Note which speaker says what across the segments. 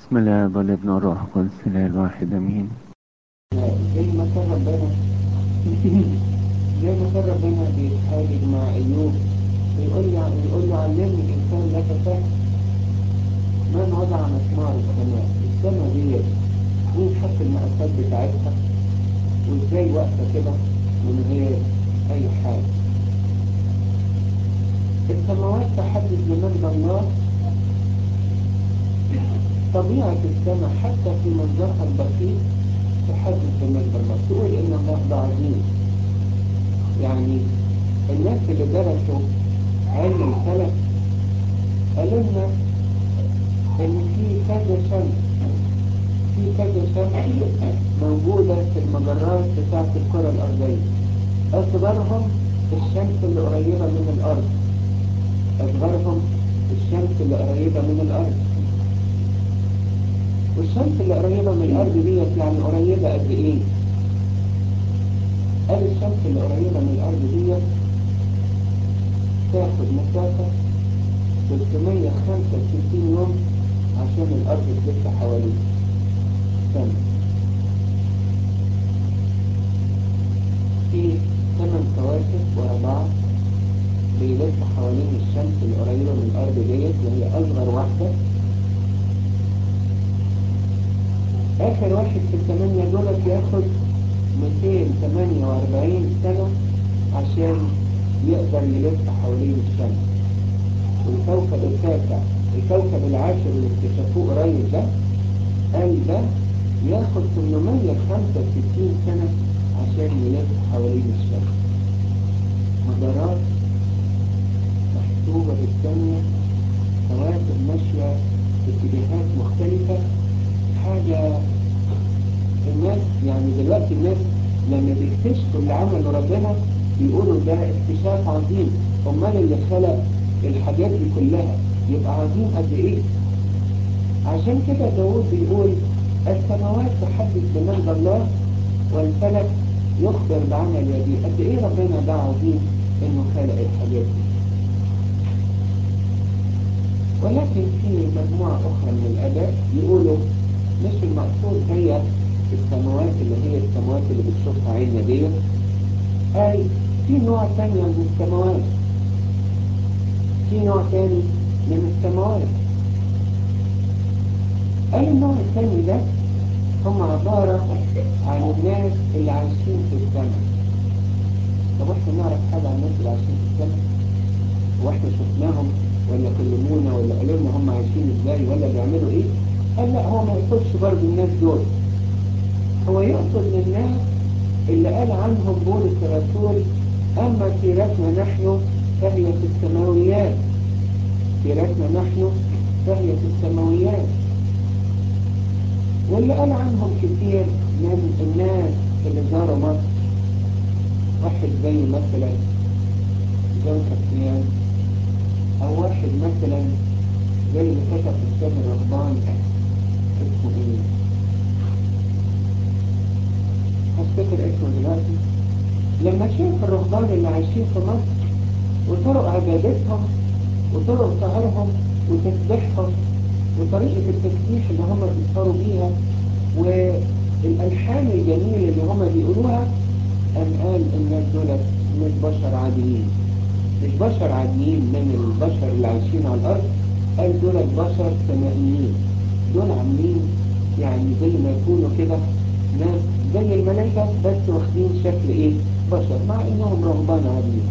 Speaker 1: بسم الله والابن والروح القدس الاله الواحد امين
Speaker 2: زي ما كان ربنا زي ما كان ربنا بيتحاجج مع ايوب يقول له يقول له علمني الانسان لك فهم من وضع مسمار السماء السماء ديت مين حط المقاسات بتاعتها وازاي واقفه كده من غير اي حاجه السماوات تحدد لمجد الله طبيعة السماء حتى في منظرها البسيط تحدد بمجد الله تقول ان الله ده عظيم يعني الناس اللي درسوا علم الفلك قالوا لنا ان في كذا شمس في كذا شمس موجودة في المجرات بتاعت الكرة الأرضية أصغرهم الشمس اللي قريبة من الأرض أصغرهم الشمس اللي قريبة من الأرض والشمس اللي قريبة من الأرض ديت يعني قريبة قد إيه؟ قال الشمس اللي قريبة من الأرض ديت تاخد مسافة 365 يوم عشان الأرض تلف حواليه سنة في ثمان كواكب ورا بعض بيلف حوالين الشمس اللي قريبة من الأرض ديت وهي أصغر واحدة آخر واحد في الثمانية دولت ياخد 248 سنة عشان يقدر يلف حوالين الشمس والكوكب التاسع الكوكب العاشر اللي اكتشفوه قريب ده قال ده ياخد 865 سنة عشان يلف حوالين الشمس مجرات محسوبة بالثانية كواكب ماشية في اتجاهات مختلفة حاجة الناس يعني دلوقتي الناس لما بيكتشفوا اللي عمله ربنا بيقولوا ده اكتشاف عظيم امال اللي خلق الحاجات دي كلها يبقى عظيم قد ايه عشان كده داود بيقول السماوات تحدث بمجد الله والفلك يخبر بعمل يديه قد ايه ربنا ده عظيم انه خلق الحاجات دي ولكن في مجموعة أخرى من الآباء يقولوا مش المقصود هي السماوات اللي هي السماوات اللي بتشوفها عيننا ديت قال في نوع ثاني من السماوات في نوع ثاني من السماوات قال النوع الثاني ده هم عبارة عن الناس اللي عايشين في السماء طب احنا نعرف حاجة عن الناس اللي عايشين في السماء واحنا شفناهم ولا كلمونا ولا قالوا لنا هم عايشين ازاي ولا بيعملوا ايه قال لا هو ما يقصدش برضه الناس دول هو يقصد الناس اللي قال عنهم بولس الرسول اما سيرتنا نحن فهي في السماويات سيرتنا نحن فهي في السماويات واللي قال عنهم كتير من الناس اللي زاروا مصر واحد زي مثلا جون كابتيان او واحد مثلا زي اللي كتب كتاب الرهبان اسمه ايه هفتكر اسمه دلوقتي لما شاف الرهبان اللي عايشين في مصر وطرق عبادتهم وطرق سهرهم وتسبيحهم وطريقة التسبيح اللي هم بيسهروا بيها والألحان الجميلة اللي هم بيقولوها قام قال الناس دولت مش بشر عاديين مش بشر عاديين من البشر اللي عايشين على الأرض قال دول بشر سمائيين دول عاملين يعني زي ما يكونوا كده ناس زي الملائكة بس واخدين شكل ايه بشر مع انهم رهبان عاديين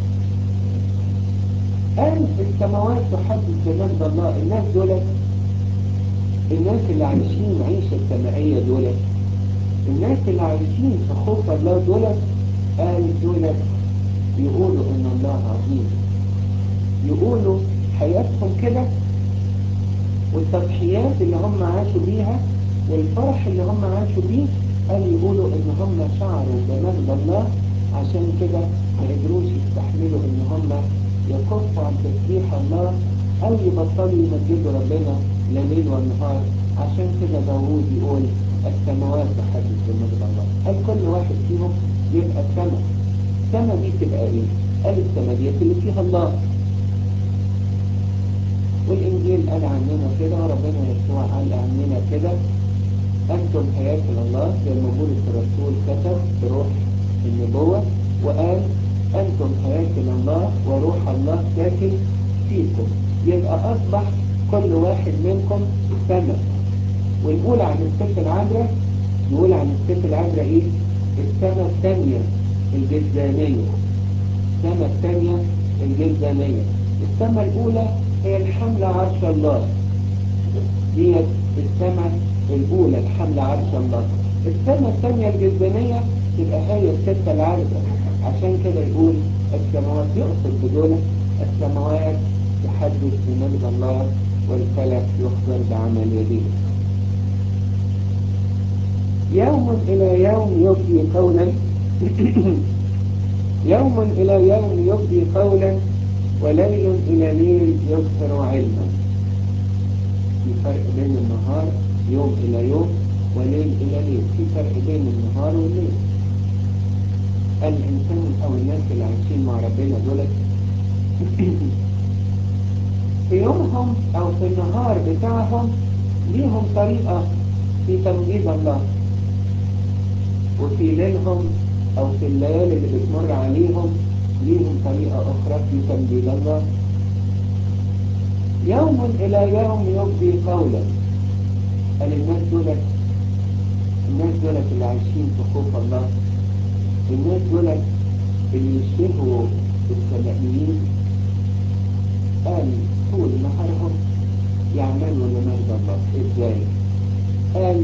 Speaker 2: قال السماوات تحدث بمجد الله الناس دولت الناس اللي عايشين عيشة سمائية دولت الناس اللي عايشين في خوف الله دولت قال دولت يقولوا ان الله عظيم يقولوا حياتهم كده والتضحيات اللي هم عاشوا بيها والفرح اللي هم عاشوا بيه قال يقولوا ان هم شعروا بمجد الله عشان كده ما قدروش يستحملوا ان هم يكفوا عن تسبيح الله او يبطلوا يمجدوا ربنا لا ليل والنهار عشان كده داوود يقول السماوات تحدث بمجد الله قال كل واحد فيهم يبقى سما السما دي تبقى ايه؟ قال السما دي اللي فيها الله والإنجيل قال عننا كده وربنا يسوع قال عننا قالها كده أنتم هياكل الله زي ما بولس الرسول كتب بروح النبوة وقال أنتم هياكل الله وروح الله ساكن فيكم يبقى أصبح كل واحد منكم سمك ونقول عن الست العذراء نقول عن الست العذراء إيه؟ السماء الثانية الجزانية السماء الثانية الجزانية السماء الأولى هي الحملة عرش الله دي السماء الأولى الحملة عرش الله السماء الثانية الجزانية تبقى هي الستة العارضة عشان كده يقول السماوات يقصد بدول السماوات تحدث بمجد الله والفلك يخبر بعمل يديه يوم إلى يوم يبدي قولا يوم إلى يوم يبدي قولا وليل إلى ليل يظهر علما في فرق بين النهار يوم إلى يوم وليل إلى ليل في فرق بين النهار والليل الإنسان أو الناس اللي عايشين مع ربنا دولت في يومهم أو في النهار بتاعهم ليهم طريقة في تمجيد الله وفي ليلهم أو في الليالي اللي بتمر عليهم ليهم طريقة أخرى في تمجيد الله يوم إلى يوم يبدي قولا قال الناس دولت الناس دولت اللي عايشين في خوف الله الناس دولت اللي يشبهوا السمائيين قال طول نهارهم يعملوا لمجد الله ازاي قال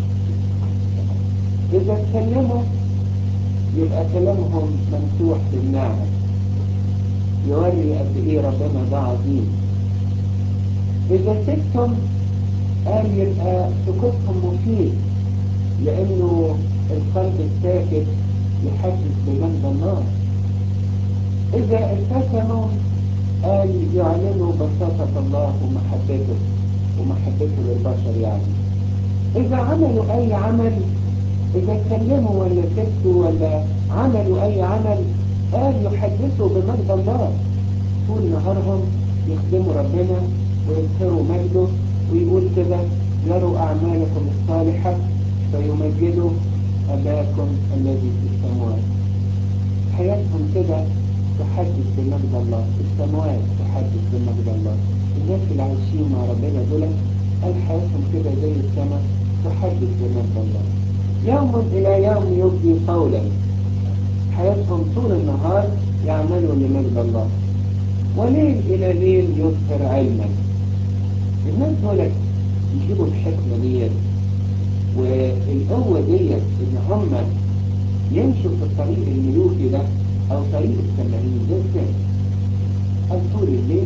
Speaker 2: اذا اتكلموا يبقى كلامهم ممسوح بالنعمة يوري قد ايه ربنا ده عظيم اذا سكتم قال يبقى سكوتهم مفيد لانه القلب الساكت يحسس بمجد الله اذا ابتسموا قال يعلنوا بساطة الله ومحبته ومحبته للبشر يعني اذا عملوا اي عمل اذا اتكلموا ولا سكتوا ولا عملوا اي عمل قال يحدثوا بمجد الله طول نهارهم يخدموا ربنا ويظهروا مجده ويقول كده يروا أعمالكم الصالحة فيمجدوا أباكم الذي في السماوات حياتهم كده تحدث بمجد الله السماوات تحدث بمجد الله الناس اللي عايشين مع ربنا دول قال حياتهم كده زي السماء تحدث بمجد الله يوم إلى يوم يبدي قولا حياتهم طول النهار يعملوا لمجد الله وليل إلى ليل يظهر علما الناس دول يجيبوا الحكمة ديت والقوة ديت إن هم يمشوا في الطريق الملوكي ده أو طريق السماعين ده ازاي؟ قال طول الليل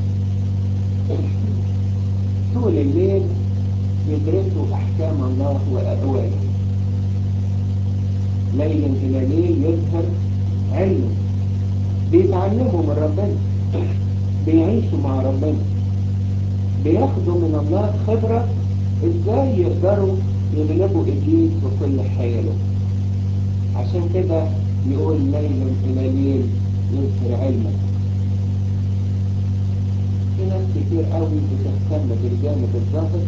Speaker 2: طول الليل يدرسوا أحكام الله وأقواله ليل إلى ليل يظهر علمه بيتعلموا من ربنا بيعيشوا مع ربنا بياخدوا من الله خبرة ازاي يقدروا يغلبوا ابليس وكل حيله عشان كده يقول ليل الى ليل يظهر علمك في ناس كتير قوي بتهتم بالجانب الظاهر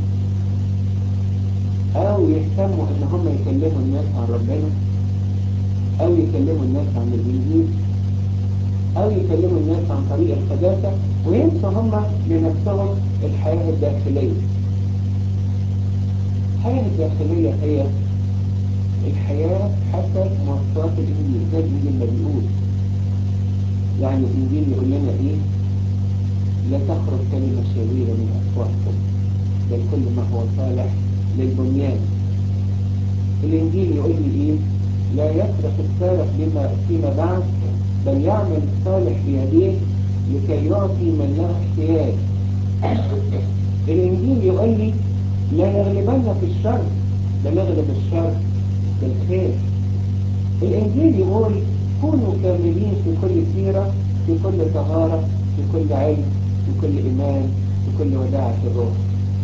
Speaker 2: او يهتموا ان هم يكلموا الناس عن ربنا او يكلموا الناس عن الانجيل او يكلموا الناس عن طريق القداسة وينسوا هم لنفسهم الحياة الداخلية الحياة الداخلية هي الحياة حسب مواصفات الإنجيل زي الإنجيل ما بيقول يعني الإنجيل يقول لنا إيه لا تخرج كلمة شريرة من أفواهكم بل كل ما هو صالح للبنيان الإنجيل يقول لي إيه لا يسرق السارق بما فيما بعد بل يعمل الصالح بيديه لكي يعطي من له احتياج الإنجيل يقول لي لا يغلبن في الشر بل يغلب الشر بالخير الإنجيل يقول كونوا كاملين في كل سيرة في كل طهارة في كل علم في كل إيمان في كل وداعة الروح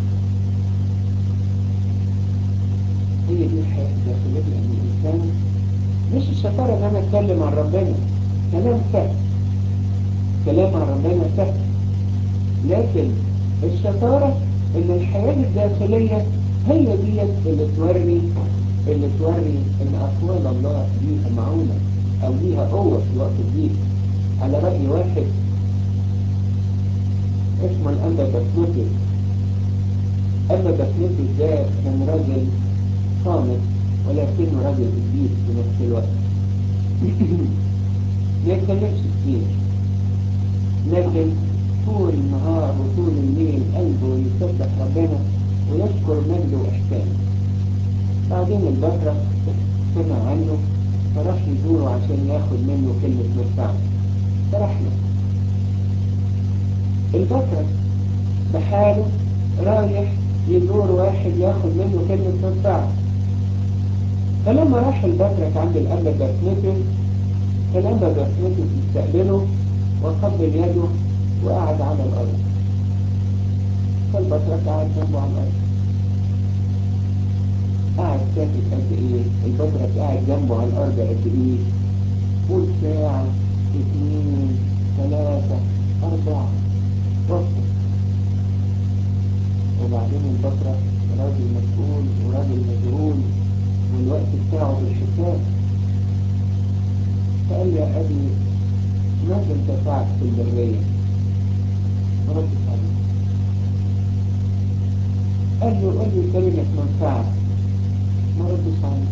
Speaker 2: هي دي الحياة الداخلية ان الإنسان مش الشطارة إن أنا أتكلم عن ربنا كلام سهل كلام عن ربنا سهل لكن الشطارة ان الحياة الداخلية هي ديت اللي توري اللي توري ان اقوال الله ليها معونة او ليها قوة في الوقت الضيق على رأي واحد اسمه الأنبا بسموتس أما بسموتس ده كان راجل صامت ولكنه راجل قديس في نفس الوقت ما يتكلمش كتير لكن طول النهار وطول الليل قلبه يسبح ربنا ويشكر مجده وإحسانه بعدين البكرة سمع عنه فراح يزوره عشان ياخد منه كلمة مدفع فراح له البكرة بحاله رايح يزور واحد ياخد منه كلمة مدفع فلما راح البكرة عند الأنبا بسمتس فالأنبا بسمتس استقبله وقبل يده وقعد على الأرض فالبكرة قعد جنبه على الأرض قاعد ساكت قد ايه البطرك قاعد جنبه على الارض قد ايه قول ساعة اثنين ثلاثة اربعة وقت وبعدين البطرك راجل مسؤول وراجل مشغول والوقت بتاعه بالحساب فقال لي يا ابي ماذا انتفعت في البرية ردت عليه قال له قل لي كلمة منفعة ما ردش عليه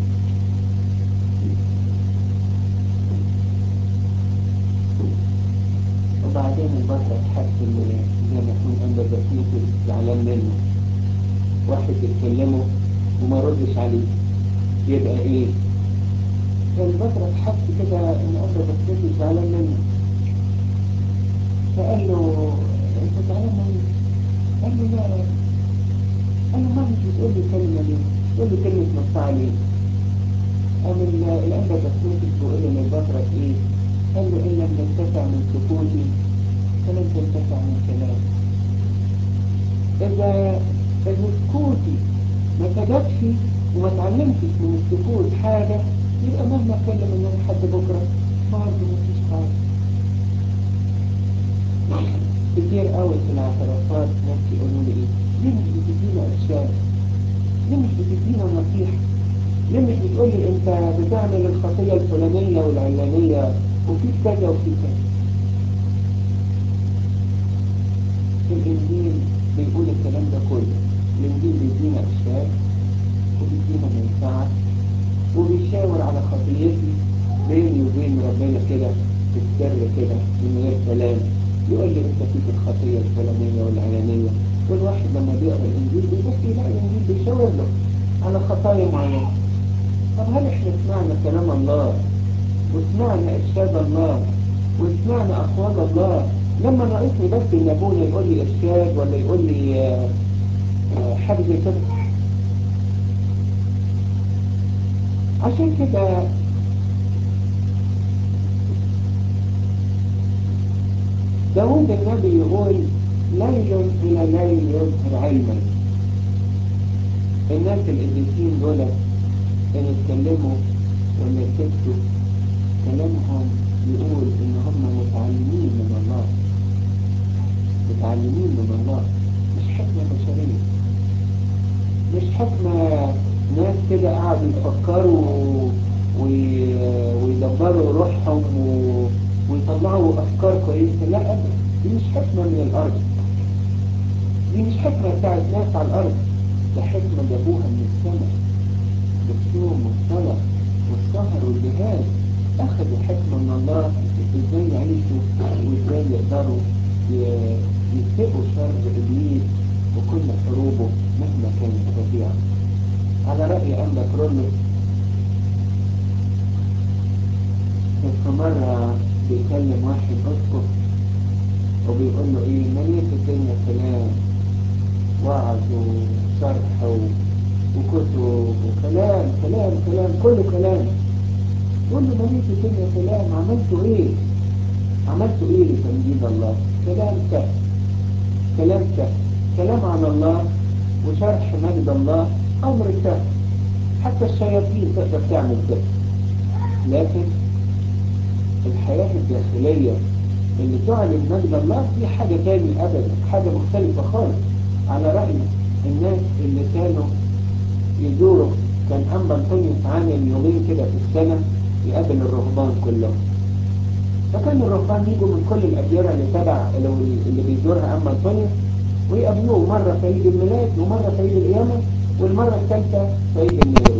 Speaker 2: وبعدين البطرة تحس ان زي ما يكون عنده بسيط زعلان منه واحد يتكلمه وما ردش عليه يبقى ايه البطرة تحس كده ان عنده بسيط زعلان منه فقال له انت زعلان مني قال له لا قال له ما مش بتقول لي كلمة ليه تقول لي كلمة مدفع ليه قام الأنبا بسيط بيقول له للبطرة ايه قال له إن لم ننتفع من سكوتي فلن تنتفع من كلامي إذا إذا سكوتي ما فادتش وما اتعلمتش من السكوت حاجة يبقى مهما اتكلم ان انا لحد بكرة برضه مفيش حاجة كتير قوي في الاعترافات ناس يقولوا لي ايه ليه مش بتدينا ارشاد ليه مش بتدينا نصيحة ليه مش بتقول لي انت بتعمل الخطية الفلانية والعلانية وفي كذا وفي كذا الانجيل بيقول الكلام ده كله الانجيل بيدينا ارشاد وبيدينا منفعة وبيشاور على خطيتي بيني وبين ربنا كده في السر كده من غير كلام يقول لي انت فيك الخطية الفلانية والعلانية والواحد لما بيقرا الانجيل بيبص يلاقي الانجيل بيشاور له على خطايا معينة طب هل احنا سمعنا كلام الله وسمعنا ارشاد الله وسمعنا اقوال الله لما ناقصني بس ان ابونا يقول لي ارشاد ولا يقول لي آه، آه، حاجه زي كده عشان كده داود النبي يقول ليل إلى ليل يظهر علما الناس القديسين دول إن اتكلموا ولا سكتوا كلامهم يقول إن هم متعلمين من الله متعلمين من الله مش حكمة بشرية مش حكمة ناس كده قعدوا يفكروا وي- ويدبروا روحهم و... ويطلعوا أفكار كويسة لا أبدا دي مش حكمة من الأرض دي مش حكمة بتاعت ناس على الأرض ده حكمة جابوها من السماء بالصوم والصلاة والسهر والجهاد أخذوا حكمة من الله إزاي يعيشوا وإزاي يقدروا ي- يتقوا شر إبليس وكل حروبه مهما كانت فظيعة على رأي أنبا كرولوس كان في مرة بيكلم واحد أسقف وبيقول له إيه مليت الدنيا كلام وعظ وشرح و- وكتب وكلام كلام كلام كله كلام يقول له مليت الدنيا كلام عملتوا إيه؟ عملتوا إيه لتمجيد الله؟ كلام سهل كلام سهل كلام عن الله وشرح مجد الله أمر سهل حتى الشياطين تقدر تعمل كده لكن الحياة الداخلية اللي تعلن مجد الله دي حاجة تاني أبدا حاجة مختلفة خالص على رأي الناس اللي كانوا يزوروا كان أنبا أنطونيوس عامل يومين كده في السنة يقابل الرهبان كلهم فكان الرهبان يجوا من كل الأديرة اللي تبع اللي بيزورها أنبا أنطونيوس ويقابلوه مرة في عيد الميلاد ومرة في عيد القيامة والمرة الثالثة في عيد النيروز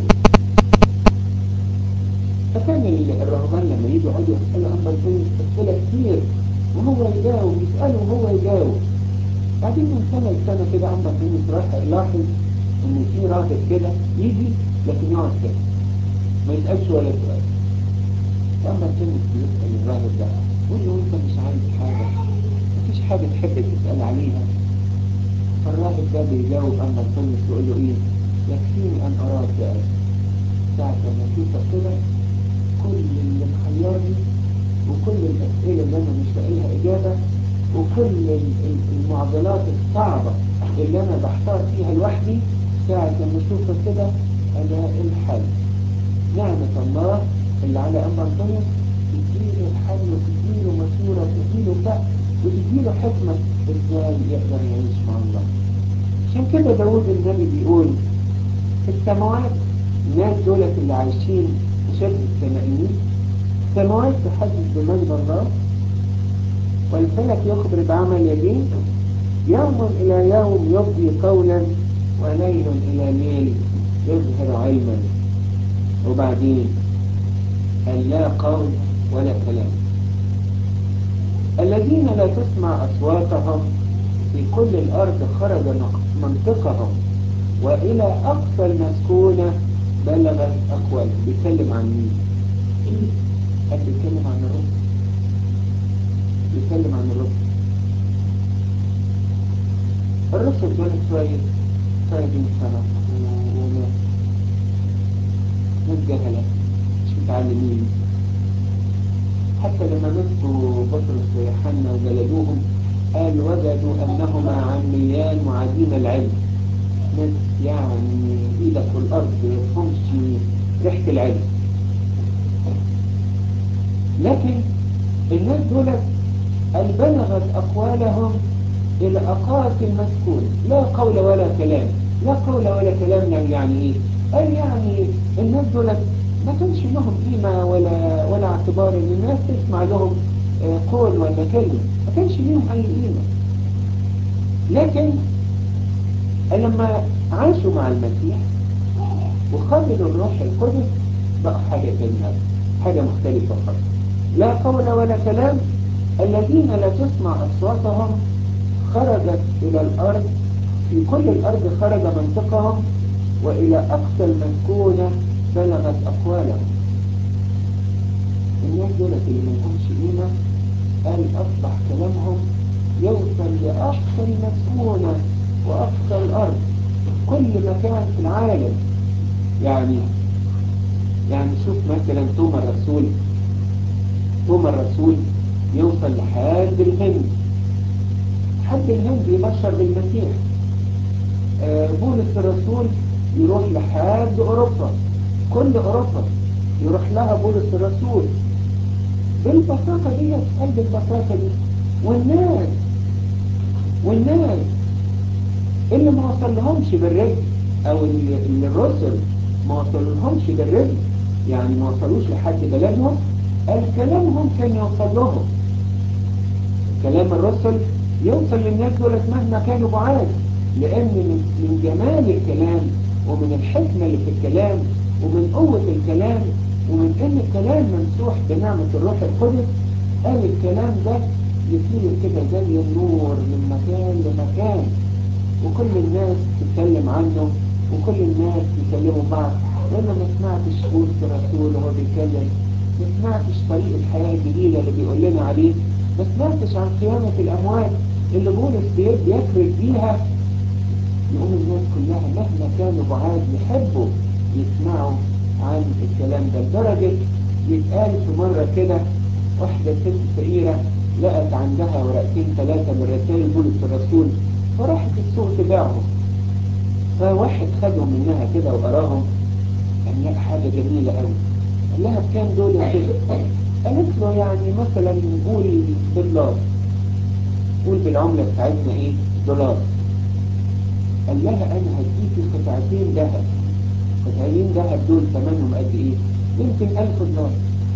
Speaker 2: فكان الرهبان لما يجوا يقعدوا يسألوا أنبا أنطونيوس أسئلة كتير وهو يجاوب يسأله وهو يجاوب بعدين من سنة لسنة كده أنبا أنطونيوس راح لاحظ إن في راجل كده يجي لكن يقعد كده ما يسألش ولا سؤال فأما أنطونيوس بيسأل الراجل ده يقول له أنت مش عايز حاجة مفيش حاجة تحب تسأل عليها فالراجل ده بيجاوب أما أنطونيوس يقول له إيه يكفيني أن أراك يا أخي ساعة لما أشوفك كده كل اللي محيرني وكل الأسئلة اللي أنا مش لاقي لها إجابة وكل المعضلات الصعبة اللي أنا بحتار فيها لوحدي ساعة لما أشوفك كده ألاقي الحل نعمة الله اللي على أمر أنطونيوس تديله الحل وتديله مشورة وتديله فهم وتديله حكمة إزاي يقدر يعيش مع الله عشان كده داود النبي بيقول السماوات الناس دولت اللي عايشين في شبه السمائيين السماوات تحدث بمجد الله والفلك يخبر بعمل يديه يوم إلى يوم يبدي قولا وليل إلى ليل يظهر علما وبعدين قال لا قول ولا كلام الذين لا تسمع أصواتهم في كل الأرض خرج منطقهم وإلى أقصى المسكونة بلغت أقوال بيتكلم عن مين؟ قد بيتكلم عن الرسل بيتكلم عن الرسل الرسل دول شوية سايبين سنة وناس ناس جهلة مش متعلمين حتى لما مسكوا بطرس ويوحنا وجلدوهم قال وجدوا أنهما عميان وعديم العلم ناس يعني إيدك في الأرض ما يفهمش ريحة العلم لكن الناس دولت قال بلغت أقوالهم إلى أقاصي المسكون لا قول ولا كلام لا قول ولا كلام يعني إيه قال يعني الناس دولت ما كانش لهم قيمة ولا ولا اعتبار ان الناس تسمع لهم قول ولا كلمة ما كانش ليهم اي قيمة لكن لما عاشوا مع المسيح وقبلوا الروح القدس بقى حاجة تانية حاجة مختلفة خالص لا قول ولا كلام الذين لا تسمع أصواتهم خرجت إلى الأرض في كل الأرض خرج منطقهم وإلى أقصى المسكونة بلغت أقوالهم الناس دولت اللي ملهمش قيمة قال أصبح كلامهم يوصل لأقصى المسكونة وأقصى الأرض كل مكان في العالم يعني يعني شوف مثلا توما الرسول توما الرسول يوصل لحد الهند حد الهند يبشر بالمسيح آه بولس الرسول يروح لحد أوروبا كل أوروبا يروح لها بولس الرسول بالبساطة دي قلب البساطة دي والناس والناس اللي ما وصلهمش بالرجل أو اللي الرسل ما وصلهمش بالرجل يعني ما وصلوش لحد بلدهم الكلامهم كان يوصل لهم كلام الرسل يوصل للناس دولت مهما كانوا بعاد لأن من جمال الكلام ومن الحكمة اللي في الكلام ومن قوة الكلام ومن ان الكلام ممسوح بنعمة الروح القدس قال الكلام ده يصير كده زي النور من مكان لمكان وكل الناس تتكلم عنه وكل الناس يكلموا بعض وانا ما سمعتش بولس الرسول وهو بيتكلم ما سمعتش طريق الحياة الجديدة اللي بيقول لنا عليه ما سمعتش عن قيامة الأموات اللي بولس بيكرز بيها يقوم الناس كلها مهما كانوا بعاد يحبوا يسمعوا عن الكلام ده لدرجة يتقال في مرة كده واحدة ست فقيرة لقت عندها ورقتين ثلاثة من رسائل بولس الرسول فراحت السوق تبيعهم فواحد خدهم منها كده وقراهم قال لها حاجة جميلة قوي قال لها بكام دول يا ست قالت له يعني مثلا نقول بالدولار قول بالعملة بتاعتنا ايه دولار قال لها أنا هديكي قطعتين ذهب قطعتين ذهب دول ثمنهم قد إيه؟ يمكن ألف دولار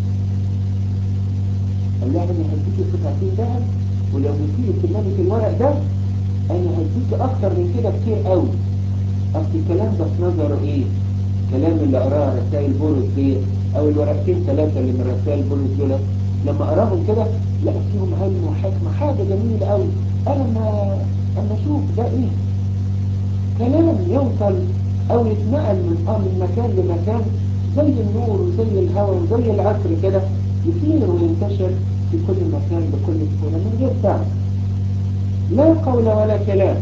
Speaker 2: قال لها أنا هديكي قطعتين ذهب ولو جبتيلي كمالة الورق ده أنا هديكي أكتر من كده كتير قوي أصل الكلام ده في نظره إيه؟ كلام اللي قراه رسائل بولس دي أو الورقتين ثلاثة اللي من رسائل بولس دول لما قراهم كده لقيت فيهم علم وحكمة حاجة جميلة قوي أنا ما أما أشوف ده إيه؟ كلام يوصل أو يتنقل من من مكان لمكان زي النور وزي الهواء وزي العطر كده يطير وينتشر في كل مكان بكل سهولة من غير تعب لا قول ولا كلام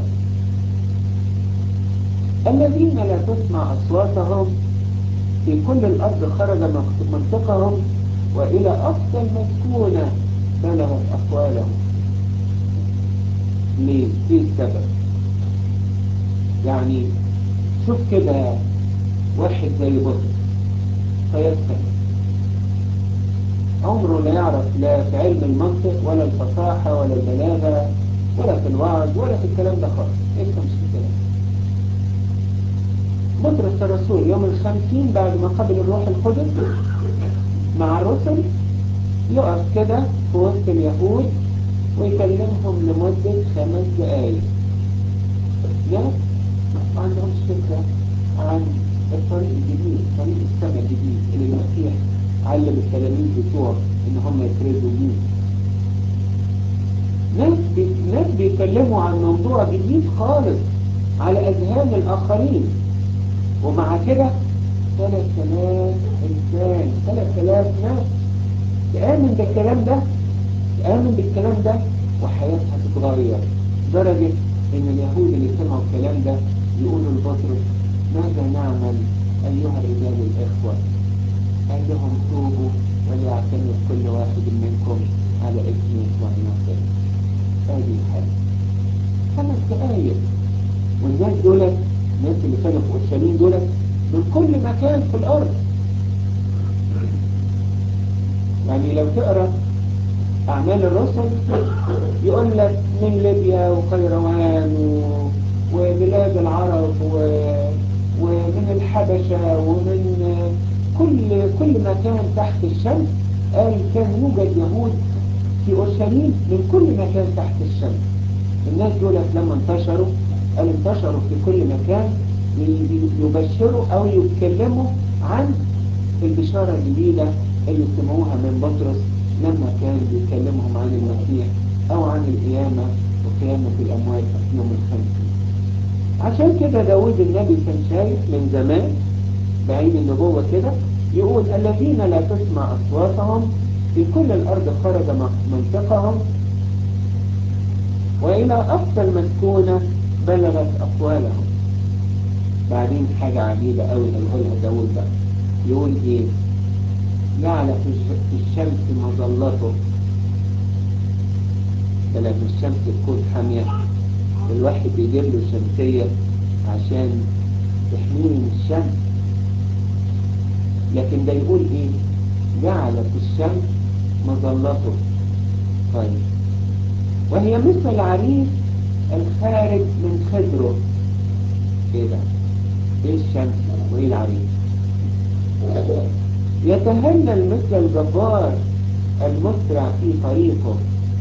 Speaker 2: الذين لا تسمع أصواتهم في كل الأرض خرج منطقهم وإلى أقصى المسكونة بلغت أقوالهم ليه؟ ايه السبب؟ يعني شوف كده واحد زي بطل فيسكن عمره لا يعرف لا في علم المنطق ولا الفصاحة ولا البلاغة ولا في الوعظ ولا في الكلام ده خالص انت مش في الكلام بطرس الرسول يوم الخمسين بعد ما قبل الروح القدس مع الرسل يقف كده في وسط اليهود ويكلمهم لمدة خمس دقايق ناس ما عندهمش فكرة عن الطريق الجديد طريق السماء الجديد اللي المسيح علم التلاميذ بتوعه ان هم يفرزوا بيه ناس بي... ناس بيتكلموا عن موضوع جديد خالص على اذهان الاخرين ومع كده 3000 انسان 3000 ناس تآمن بالكلام ده تآمن بالكلام ده وحياتها تتغير درجة ان اليهود اللي سمعوا الكلام ده يقولوا لبطرس ماذا نعمل ايها الرجال الاخوة قال لهم توبوا وليعتمد كل واحد منكم على اسم يسوع المسيح هذه الحاجة خمس دقايق والناس دولت الناس اللي كانوا في اورشليم دولت من كل مكان في الارض يعني لو تقرا اعمال الرسل يقول لك من ليبيا وقيروان و... وبلاد العرب و... ومن الحبشة ومن كل كل مكان تحت الشمس قال كان يوجد يهود في اورشليم من كل مكان تحت الشمس الناس دولت لما انتشروا قال انتشروا في كل مكان يبشروا او يتكلموا عن البشارة الجديدة اللي سمعوها من بطرس لما كان بيكلمهم عن المسيح او عن القيامة وقيامة الاموات في يوم الخمسين عشان كده داود النبي كان شايف من زمان بعين النبوة كده يقول الذين لا تسمع أصواتهم في كل الأرض خرج منطقهم وإلى أقصى المسكونة بلغت أقوالهم بعدين حاجة عجيبة أوي هيقولها داود بقى يقول إيه جعل في الشمس مظلته فلما الشمس تكون حامية الواحد بيجيب له شمسية عشان تحميه من الشمس لكن ده يقول ايه جعل في الشمس مظلته طيب وهي مثل العريس الخارج من خدره ايه ده ايه الشمس وايه العريس يتهلل مثل الجبار المسرع في طريقه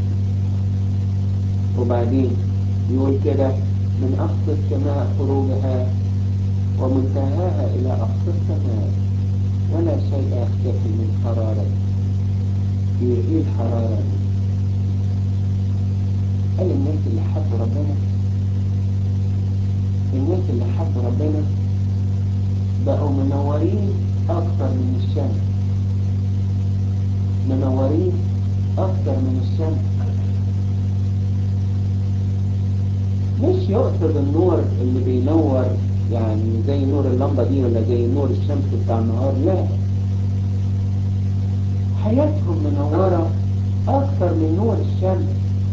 Speaker 2: وبعدين يقول كده من أقصى السماء خروجها ومنتهاها إلى أقصى السماء ولا شيء يختفي من حرارة ايه الحرارة قال الناس اللي حبوا ربنا الناس اللي حبوا ربنا بقوا منورين أكثر من الشمس منورين أكثر من الشمس مش يقصد النور اللي بينور يعني زي نور اللمبة دي ولا زي نور الشمس بتاع النهار لا حياتهم منورة أكثر من نور الشمس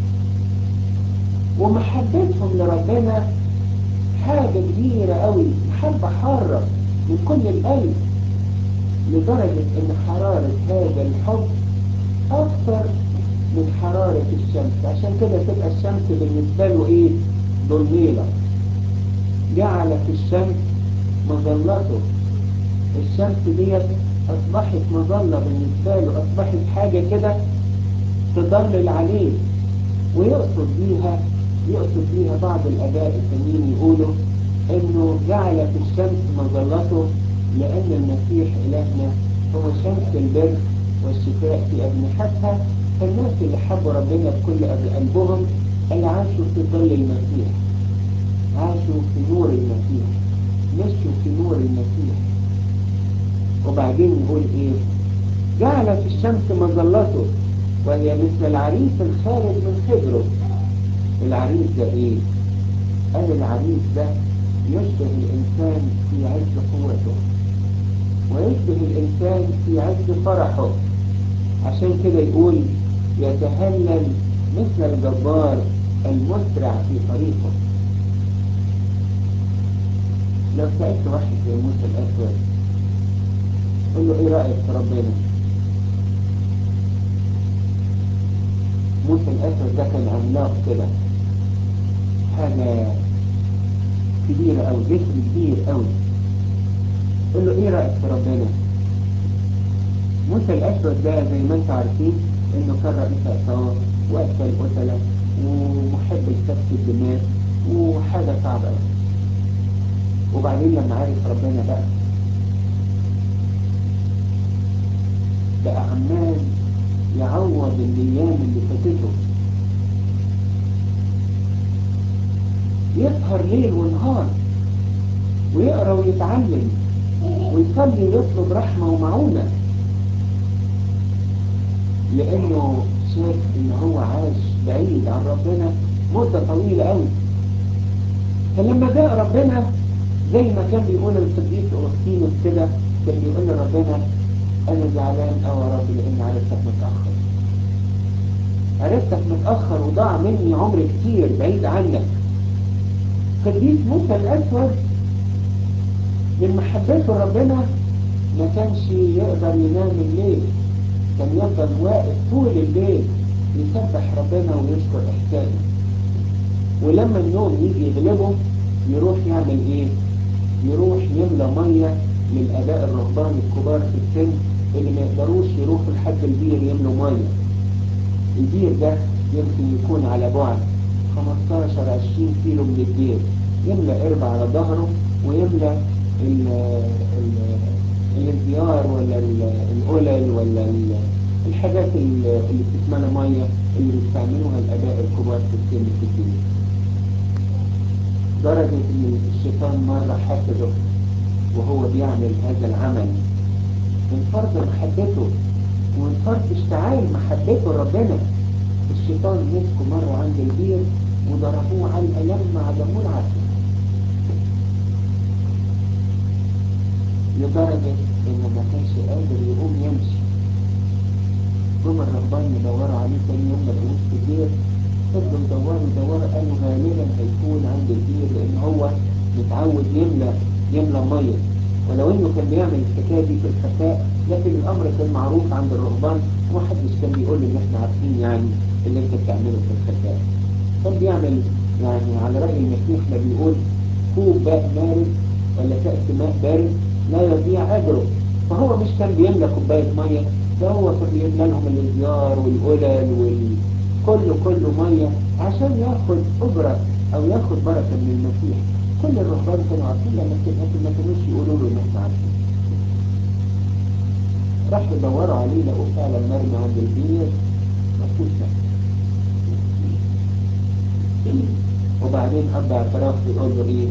Speaker 2: ومحبتهم لربنا حاجة كبيرة قوي محبة حارة من كل القلب لدرجة ان حرارة هذا الحب اكثر من حرارة الشمس عشان كده تبقى الشمس بالنسبة له ايه ضليلة جعل في الشمس مظلته الشمس ديت أصبحت مظلة بالنسبة له أصبحت حاجة كده تضلل عليه ويقصد بيها يقصد بيها بعض الآباء التانيين يقولوا إنه جعل في الشمس مظلته لأن المسيح إلهنا هو شمس البر والشفاء في أجنحتها فالناس اللي حبوا ربنا بكل قلبهم اللي عاشوا في ظل المسيح عاشوا في نور المسيح مشوا في نور المسيح وبعدين يقول ايه جعل في الشمس مظلته وهي مثل العريس الخارج من خدره العريس ده ايه قال العريس ده يشبه الانسان في عز قوته ويشبه الانسان في عز فرحه عشان كده يقول يتهلل مثل الجبار المسرع في طريقه لو سألت واحد زي موسى الأسود قل له ايه رأيك في ربنا موسى الأسود ده كان عملاق كده حاجة كبيرة أو جسم كبير أوي قل له ايه رأيك في ربنا موسى الأسود ده زي ما انتم عارفين انه كان رئيس عصابة وقتل قتلة ومحب لسفك الدماء وحاجة صعبة أوي وبعدين لما عرف ربنا بقى بقى عمال يعوض الايام اللي فاتته يسهر ليل ونهار ويقرا ويتعلم ويصلي ويطلب رحمه ومعونه لانه شاف ان هو عاش بعيد عن ربنا مده طويله قوي فلما جاء ربنا زي ما كان بيقول القديس اغسطينوس كده كان بيقول لربنا انا زعلان قوي يا رب لاني عرفتك متاخر عرفتك متاخر وضاع مني عمر كتير بعيد عنك قديس موسى الاسود من محبته لربنا ما كانش يقدر ينام الليل كان يفضل واقف طول الليل يسبح ربنا ويشكر احسانه ولما النوم يجي يغلبه يروح يعمل ايه يروح يملى ميه للاباء الرهبان الكبار في السن اللي ما يقدروش يروحوا لحد البير يملوا ميه البير ده يمكن يكون على بعد 15 20 كيلو من البير يملى قربة على ظهره ويملى ال ال الانزيار ولا القلل ولا الحاجات اللي بتتملى ميه اللي بيستعملوها الاباء الكبار في السن في البير درجة ان الشيطان مرة حسده وهو بيعمل هذا العمل من فرط محبته ومن فرط اشتعال محبته لربنا الشيطان مسكه مرة عند البير وضربوه على الألم مع دموع العسل لدرجة إنه ما كانش قادر يقوم يمشي جم الرهبان يدوروا عليه تاني يوم ما لقوش في البير فضلوا يدوروا يدوروا قالوا غالبا هيكون عند البير لأن هو متعود يملى يملى ميه ولو انه كان بيعمل الحكايه دي في الخفاء لكن الامر كان معروف عند الرهبان ومحدش كان بيقول ان احنا عارفين يعني اللي انت بتعمله في الخفاء كان بيعمل يعني على راي المسيح ما بيقول كوب ماء بارد ولا كاس ماء بارد لا يضيع اجره فهو مش كان بيملى كوبايه ميه ده هو كان بيملى لهم الازيار والقلل وال كله كله ميه عشان ياخد اجره او ياخد بركه من المسيح كل الرهبان كانوا عارفين لكن لكن ما كانوش يقولوا له ان احنا عارفين راحوا يدوروا عليه لقوه فعلا مرمي عند البير مفهوش وبعدين اب اعتراف يقول له ايه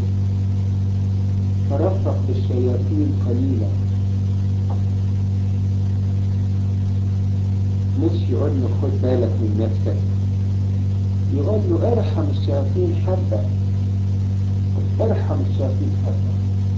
Speaker 2: ترفق بالشياطين قليلا مش يقول له خد بالك من نفسك يقول له ارحم الشياطين حبه ارحم الشياطين حبه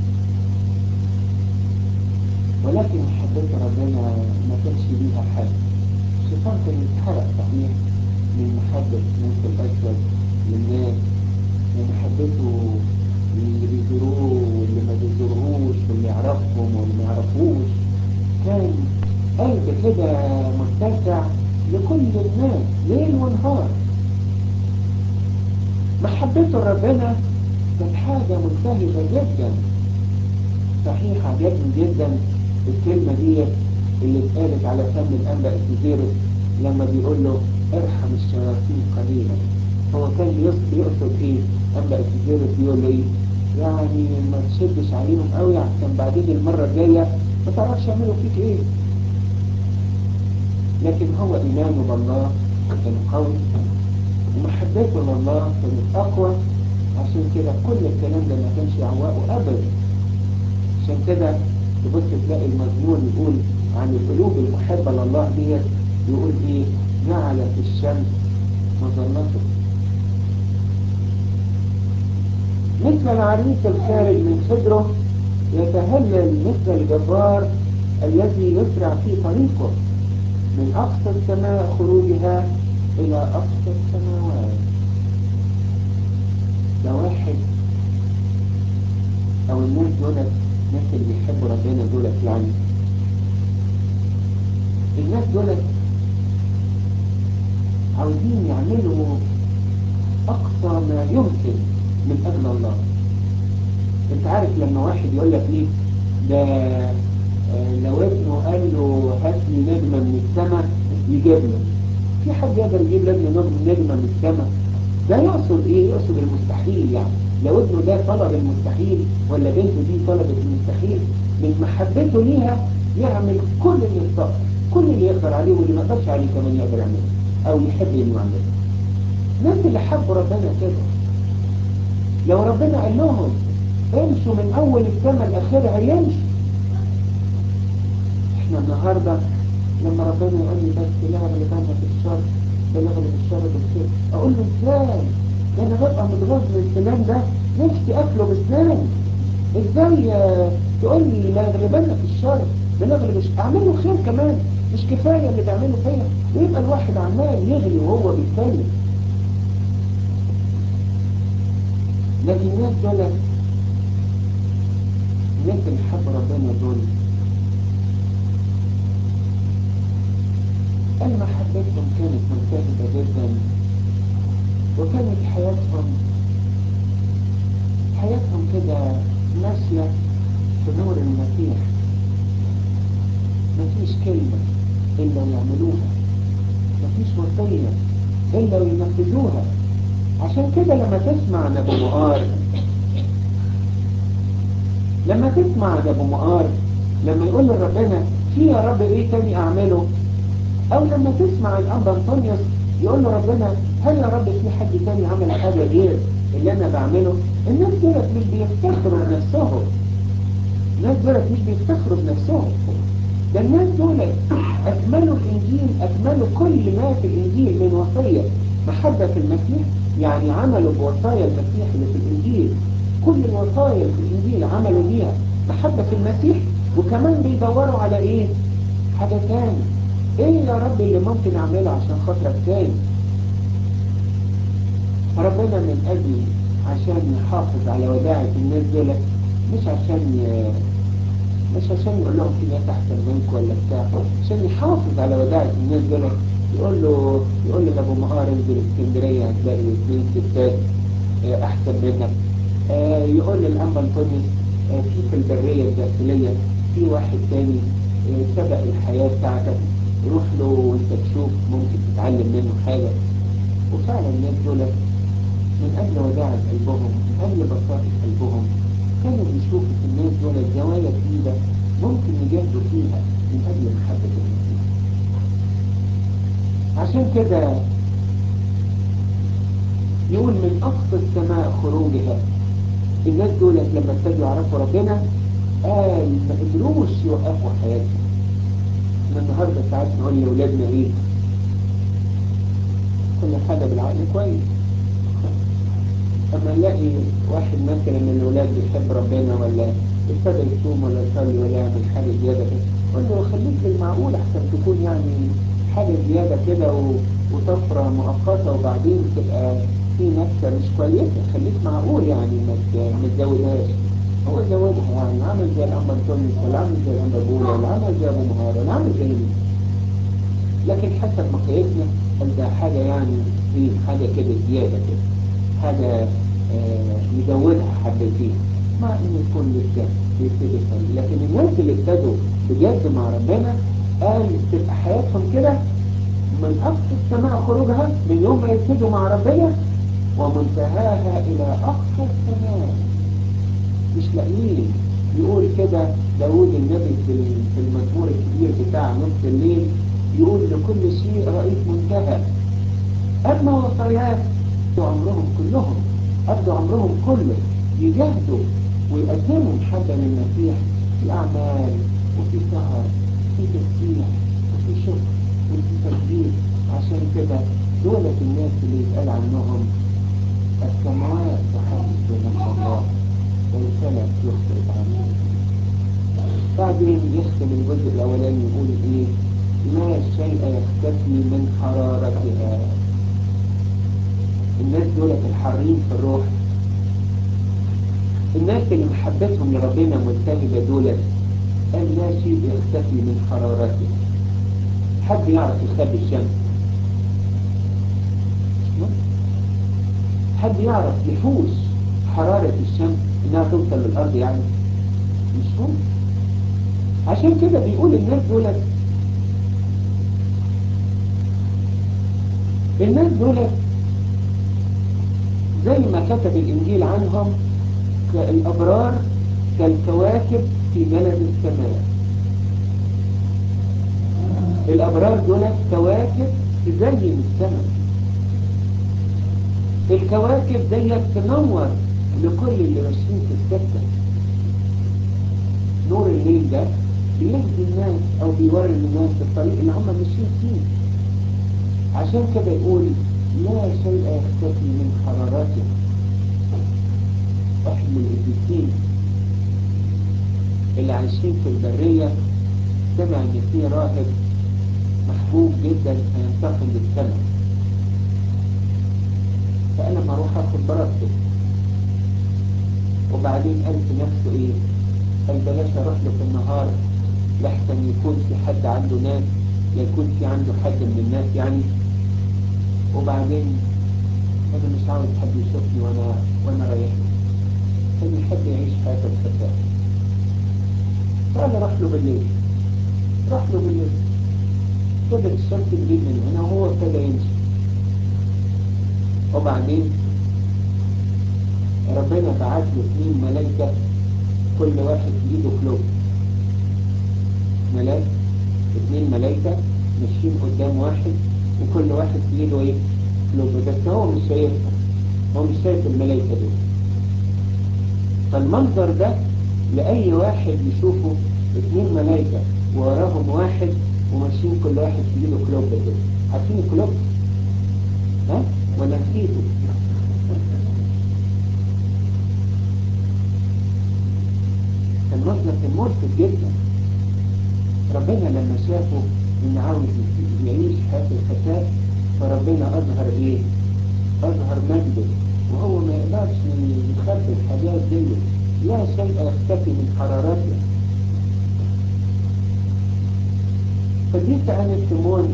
Speaker 2: ولكن محبة ربنا ما كانش ليها حد الشيطان كان يتحرق صحيح من محبة موسى الأسود للناس ومحبته اللي بيزوروه واللي ما بيزوروهوش واللي يعرفهم واللي ما يعرفوش كان قلب كده متسع لكل الناس ليل ونهار محبته ربنا كانت حاجة منتهبة جدا صحيح عجبني جدا الكلمة دي اللي اتقالت على فم الأنبا التزيرس لما بيقول له ارحم الشياطين قليلا هو كان يقصد ايه أنبا التزيرس بيقول له ايه يعني ما تشدش عليهم قوي عشان بعدين المرة الجاية ما تعرفش يعملوا فيك ايه لكن هو إيمانه بالله كان قوي ومحبته لله كانت أقوى عشان كده كل الكلام ده ما كانش يعوقه أبدا عشان كده تبص تلاقي المزمور يقول عن القلوب المحبة لله ديت يقول ايه جعلت الشمس مظلته مثل العريس الخارج من خدره يتهلل مثل الجبار الذي يسرع في طريقه من أقصى السماء خروجها إلى أقصى السماوات ده واحد أو الناس دولت الناس اللي بيحبوا ربنا دولت يعني الناس دولت عاوزين يعملوا أقصى ما يمكن من أجل الله أنت عارف لما واحد يقول لك إيه ده لو ابنه قال له هات لي نجمة من السماء يجيب له في حد يقدر يجيب لابنه نجمة من السماء ده يقصد ايه يقصد المستحيل يعني لو ابنه ده طلب المستحيل ولا بنته دي طلبت المستحيل من محبته ليها يعمل كل اللي يقدر كل اللي يقدر عليه واللي ما يقدرش عليه كمان يقدر يعمله او يحب انه يعمله الناس اللي حبوا ربنا كده لو ربنا قال لهم امشوا من اول السماء لاخرها يمشوا احنا النهارده لما ربنا يقول لي بس لا غلبنا في الشر بنغلب الشر بالخير اقول له ازاي ده انا ببقى متغاظ من السنان ده نفسي اكله بسناني ازاي تقول لي لا غلبنا في الشر بنغلب الشر اعمل له خير كمان مش كفايه اللي بعمله فيا ويبقى الواحد عمال يغلي وهو بيتكلم لكن الناس دول الناس اللي حبوا ربنا دول محبتهم كانت منتهبة جدا وكانت حياتهم حياتهم كده ماشية في نور المسيح مفيش كلمة إلا يعملوها مفيش وصية إلا ينفذوها عشان كده لما تسمع نبو مقار لما تسمع نبو مقار لما يقول لربنا في يا رب ايه تاني اعمله او لما تسمع الاب انطونيوس يقول له ربنا هل يا رب في حد تاني عمل حاجه غير اللي انا بعمله الناس دولت مش بيفتخروا بنفسهم الناس دولت مش بيفتخروا بنفسهم ده الناس دولت اكملوا الانجيل اكملوا كل ما في الانجيل من وصيه محبه في المسيح يعني عملوا بوصايا المسيح اللي في الانجيل كل الوصايا اللي في الانجيل عملوا بيها محبه في المسيح وكمان بيدوروا على ايه حاجه تاني ايه يا رب اللي ممكن اعمله عشان خاطرك تاني فربنا من اجل عشان يحافظ على وداعة الناس دول مش عشان ي... مش عشان يقول لهم في ناس احسن منك ولا بتاع عشان يحافظ على وداعة الناس دول يقول له يقول له لابو مهار انزل اسكندريه هتلاقي اثنين ستات احسن منك آه يقول للانبا انطونيوس آه في في البريه الداخليه في واحد تاني آه سبق الحياه بتاعتك روح له وانت تشوف ممكن تتعلم منه حاجة وفعلا الناس دول من أجل وداعة قلبهم من أجل بساطة قلبهم كانوا بيشوفوا في الناس دول زوايا جديدة ممكن يجاهدوا فيها من أجل محبة المسيح عشان كده يقول من أقصى السماء خروجها الناس دول لما ابتدوا يعرفوا ربنا قال ما قدروش يوقفوا حياتهم احنا النهارده ساعات نقول لاولادنا ايه كل حاجه بالعقل كويس اما نلاقي واحد مثلا من الاولاد بيحب ربنا ولا ابتدى يصوم ولا يصلي ولا يعمل حاجه زياده كده قول له خليك بالمعقول احسن تكون يعني حاجه زياده كده و... وطفره مؤقته وبعدين تبقى في نكسه مش كويسه خليك معقول يعني ما تزودهاش هو زودها يعني عامل زي الأمر تونس ولا عامل زي الأمر بولا ولا عامل زي أبو مهار ولا عامل زي مين لكن حسب مقاييسنا ده حاجة يعني ايه حاجة كده زيادة كده حاجة آه يزودها حبتين مع ان يكون لسه بيبتدي الطريق لكن الناس اللي ابتدوا بجد مع ربنا قال تبقى حياتهم كده من اقصى السماء خروجها من يوم ما يبتدوا مع ربنا ومنتهاها الى اقصى السماء مش لاقيين يقول كده داود النبي في المزمور الكبير بتاع نص الليل يقول لكل شيء رئيس منتهى أما وصايات عمرهم كلهم قضوا عمرهم كله يجاهدوا ويقدموا محبة للمسيح في أعمال وفي سهر وفي تسبيح وفي شكر وفي تسبيح عشان كده دولة الناس اللي يتقال عنهم السماوات تحدث بنفس الله والفلك يخبر عنه بعدين يختم الجزء الأولاني يقول إيه لا شيء يختفي من حرارتها الناس دولة الحارين في الروح الناس اللي محبتهم لربنا ملتهبة دولة قال لا شيء يختفي من حرارتها حد يعرف يخبي الشمس حد يعرف يحوش حرارة الشمس انها توصل للارض يعني مش ممكن عشان كده بيقول الناس دولت الناس دولت زي ما كتب الإنجيل عنهم كالأبرار كالكواكب في بلد السماء الأبرار دولت كواكب تزين السماء الكواكب ديت تنور لكل اللي ماشيين في السكة نور الليل ده بيهدي الناس أو بيوري الناس الطريق اللي هم ماشيين فيه عشان كده يقول لا شيء يختفي من حرارته واحد من القديسين اللي عايشين في البرية سمع ان في راهب محبوب جدا هينتقل للسماء فقال لما اروح اخد بركته وبعدين قال في نفسه ايه قال بلاش اروح له في النهار لحسن يكون في حد عنده ناس يكون في عنده حد من الناس يعني وبعدين انا مش عاوز حد يشوفني وانا وانا رايح كان يحب يعيش حياة الفتاة فقال راح له بالليل راح له بالليل ابتدت الشمس تجيب من هنا وهو ابتدى يمشي وبعدين ربنا بعت له اثنين ملائكة كل واحد في ايده كلوب ملاك اثنين ملائكة ماشيين قدام واحد وكل واحد في ايده ايه كلوب بس هو مش شايفهم هو مش شايف الملائكة دول فالمنظر ده لأي واحد يشوفه اثنين ملائكة ووراهم واحد وماشيين كل واحد في ايده كلوب كده عارفين الكلوب؟ ها؟ ولا نسيته؟ المنظر كان ملفت جدا ربنا لما شافه ان عاوز يعيش حياة الفتاة فربنا اظهر ايه اظهر مجده وهو ما يقدرش يخبي الحاجات دي لا شيء يختفي من حرارتها فدي أنا سيمون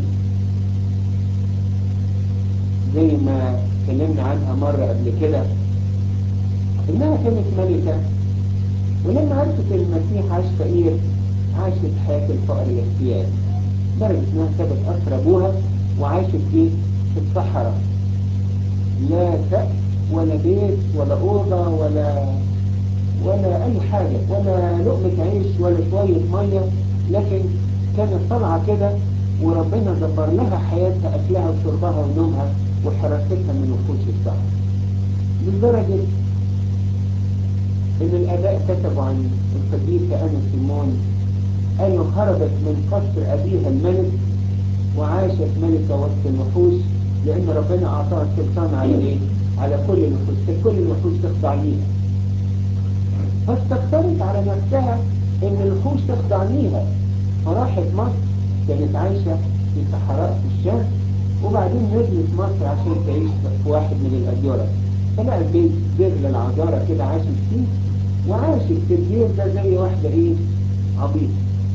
Speaker 2: زي ما اتكلمنا عنها مرة قبل كده انها كانت ملكة ولما عرفت المسيح عاش فقير عاشت حياة الفقر والاحتياج لدرجة انها سابت أسر أبوها وعاشت ايه في الصحراء لا سقف ولا بيت ولا أوضة ولا ولا أي حاجة ولا لقمة عيش ولا شوية مية لكن كانت طالعة كده وربنا دبر لها حياتها أكلها وشربها ونومها وحراستها من وحوش الصحراء لدرجة إن الآباء كتبوا عن القديسة أنا سيمون قالوا هربت من قصر أبيها الملك وعاشت ملكة وسط الوحوش لأن ربنا أعطاها السلطان على إيه؟ على كل الوحوش كل الوحوش تخضع ليها فاستكثرت على نفسها إن الوحوش تخضع ليها فراحت مصر كانت عايشة في صحراء في الشام وبعدين نزلت مصر عشان تعيش في واحد من الأديرة فلقت بيت دير للعذارة كده عاشت فيه وعاشت في الدير ده زي واحدة إيه عبيط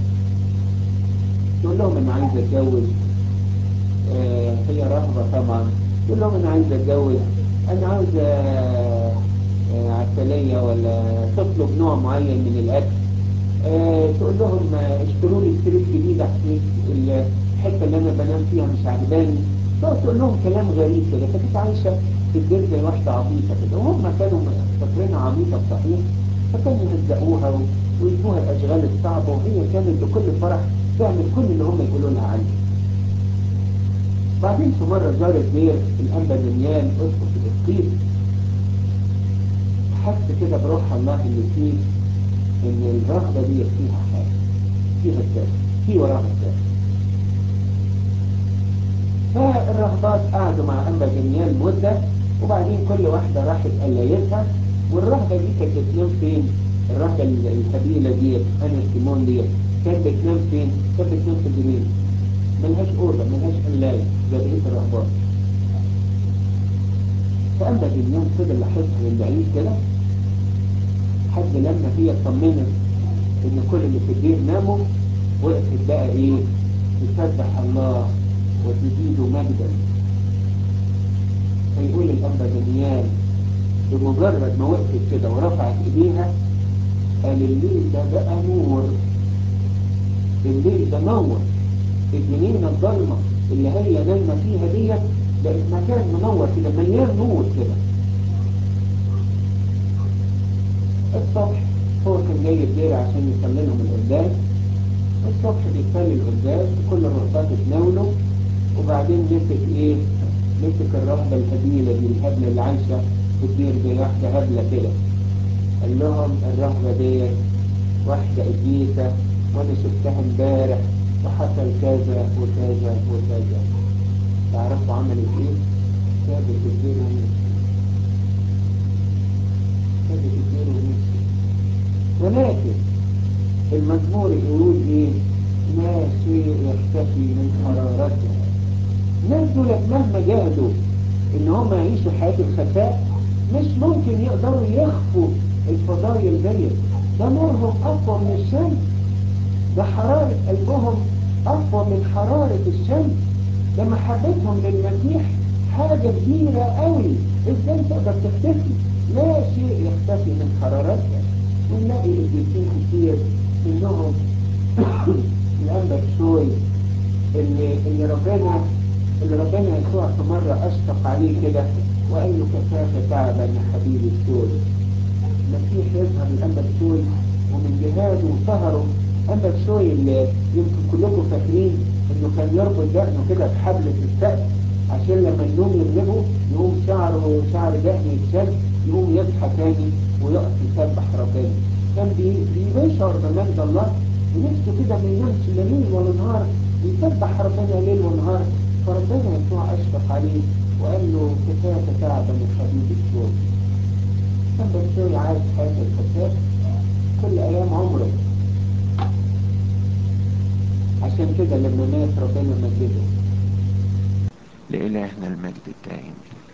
Speaker 2: تقول لهم أنا عايزة أتجوز آه هي رهبة طبعا تقول لهم أنا عايزة أتجوز أنا عاوز آه، آه، عسلية ولا تطلب نوع معين من الأكل آه، تقول لهم آه، اشتروا لي سرير جديد عشان الحتة اللي أنا بنام فيها مش عجباني تقعد تقول لهم كلام غريب كده فكانت عايشة في الدير زي واحدة عبيطة كده وهم كانوا فاكرينها عبيطة صحيح فكانوا يهزقوها و- ويدوها الأشغال الصعبة وهي كانت بكل فرح تعمل كل اللي هم يقولوا لها عنه بعدين في مرة زارت دير الأنبا دانيال أسقف الإسقيط حس كده بروح الله اللي فيه إن الرغبة دي فيها حاجة فيها السر في وراها السر فالرهبات قعدوا مع أنبا دانيال مدة وبعدين كل واحدة راحت قلايتها والرهبة دي كانت بتنام فين؟ الرهبة القبيلة دي أنا سيمون دي كانت بتنام فين؟ كانت بتنام في الجنين ملهاش أوضة ملهاش قلاية زي بقية الرهبات فأما دنيان فضل لاحظها من بعيد كده حد لما هي طمنت إن كل اللي في الدير ناموا وقفت بقى إيه تسبح الله وتزيد مجدا فيقول الأنبا دانيال بمجرد ما وقفت كده ورفعت إيديها قال الليل ده بقى نور الليل ده نور الجنينة الضلمة اللي هي نايمة فيها ديت بقت مكان منور كده مليان نور كده الصبح هو كان جاي الدير عشان يصلي لهم القداس الصبح بيصلي القداس وكل الرهبات اتناولوا وبعدين مسك ايه مسك الرهبة الهبيلة دي الهبلة اللي عايشة في الدير زي واحدة هبلة كده قال لهم الرهبة ديت واحدة قديسة وانا شفتها امبارح وحصل كذا وكذا وكذا تعرفوا عملت ايه؟ سابت الدير ومشي سابت الدير ومشي ولكن المزمور يقول ايه؟ ما شيء يختفي من حرارتها الناس دولت مهما جاهدوا ان هم يعيشوا حياة الخفاء مش ممكن يقدروا يخفوا الفضائل ديت ده نورهم اقوى من الشمس ده حرارة قلبهم اقوى من حرارة الشمس ده محبتهم للمسيح حاجة كبيرة قوي ازاي تقدر تختفي لا شيء يختفي من حرارتها ونلاقي قديسين كتير منهم الأنبا شوي اللي, اللي ربنا اللي ربنا يسوع في مرة أشفق عليه كده وقال له كفاك تعبا يا حبيبي الشوي المسيح يظهر الأنبا شوي ومن جهاده وسهره أنبا شوي اللي يمكن كلكم فاكرين إنه كان يربط دقنه كده بحبل في السقف عشان لما النوم يغلبه يقوم شعره شعر دقنه يتشد يقوم يصحى تاني ويقف يسبح ربنا كان بي- بيشعر بمجد الله ونفسه كده ما ينامش لا ليل ولا نهار يسبح ربنا ليل ونهار فربنا يسوع أشفق عليه وقال له كفاك تعبا يا حبيبي الشوي كان بالشوي عايش حياة الفساد كل أيام عمره عشان كده لما مات ربنا مجده
Speaker 1: لإلهنا المجد الدائم